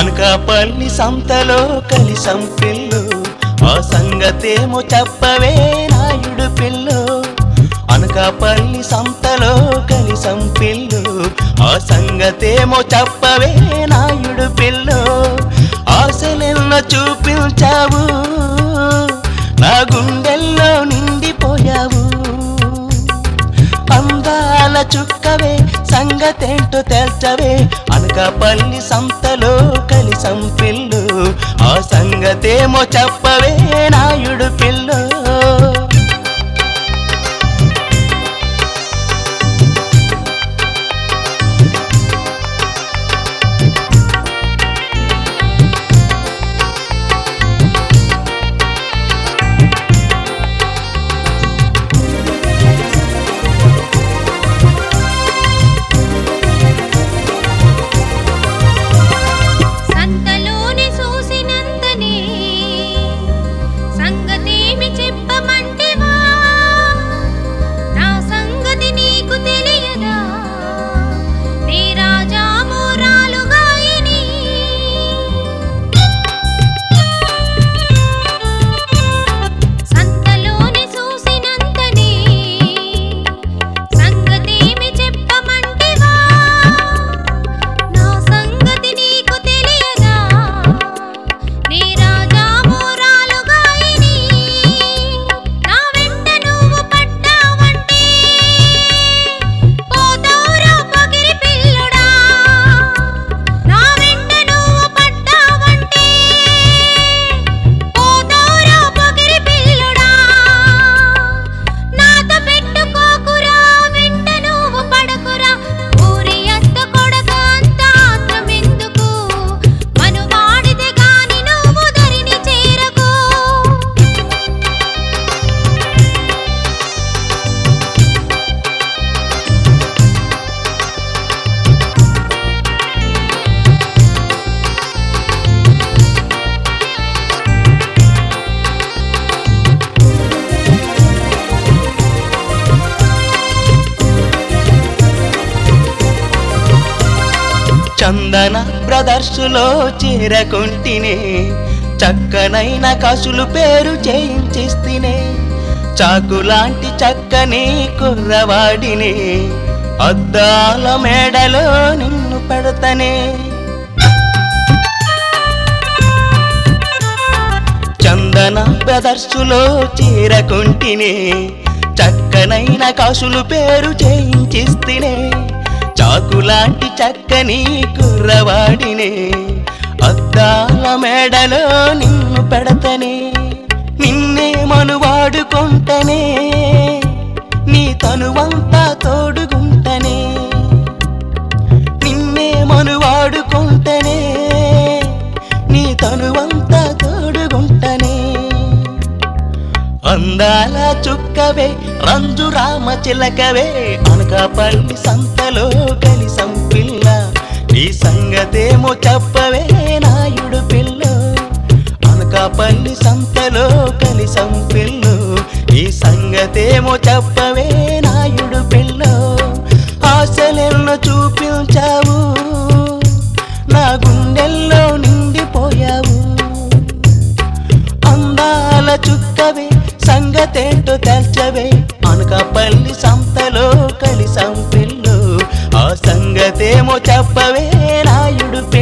అనకాపల్లి సంతలో కలిసం పిల్లు ఆ సంగతేమో చెప్పవే నాయుడు పిల్లు అనకాపల్లి సంతలో కలిసం పిల్లు ఆ సంగతేమో చెప్పవే నాయుడు పిల్లు ఆశలెన్నో చూపించావు నా గుండెల్లో నిండిపోయావు అందాల చుక్కవే సంగతేంటో తేల్చవే అనకాపల్లి సంతలో కలిసం పిల్లు ఆ సంగతేమో చెప్పవే నాయుడు పిల్లు సంతలోని చూసినంతనే సంగతేమి చెప్పమంటివా నా సంగతి నీకు తెలియదా నీ రాజా మూరాలుగాయని సంతలోని చూసినంతనే సంగతేమి చెప్పమంటివా నా సంగతి నీకు తెలియదా నీ రాజా మూరాలుగాయని నా వెంట నువ్వు పడ్డావంటే పోతావురా పగిరి పిల్లుడా నా వెంట నువ్వు పడ్డావంటే పోతావురా పగిరి పిల్లుడా నాతో పెట్టుకోకురా వెంట నువ్వు పడకురా ఊరి అత్త కొడక అంత ఆత్రమెందుకు మనువాడితే గాని నువ్వు దరిని చేరకు చందన బ్రదర్సులో చేరకుంటినే చక్కనైన కసులు పేరు చేయించిస్తేనే చాకులాంటి చక్కని కుర్రవాడిని అద్దాల మేడలో నిన్ను పెడతనే చందన బ్రదర్సులో చేరకుంటినే చక్కనైన కాసులు పేరు చేయించిస్తేనే చాకులాంటి చక్కని కుర్రవాడినే అద్దాల మేడలో నిన్ను పెడతనే నిన్నే మనువాడుకుంటనే నీ తనువంతా తోడుగుంటనే నిన్నే మనువాడుకుంటనే నీ తనువంతా తోడుగుంటనే అందాల చుక్కవే రంజు రామ చిలకవే అనకాపల్లి సంతలో కలిసం పిల్ల నీ సంగతేమో చెప్పవే నాయుడు పిల్ల అనకాపల్లి సంతలో కలిసం పిల్ల నీ సంగతేమో చెప్పవే నాయుడు పిల్ల ఆశలెన్నో చూపించావు నా గుండెల్లో నిండిపోయావు అందాల చుక్కవే సంగతేంటో తెల్చవే అనకాపల్లి సంతలో కలిసం పిల్లు ఆ సంగతేమో చెప్పవే రాయుడు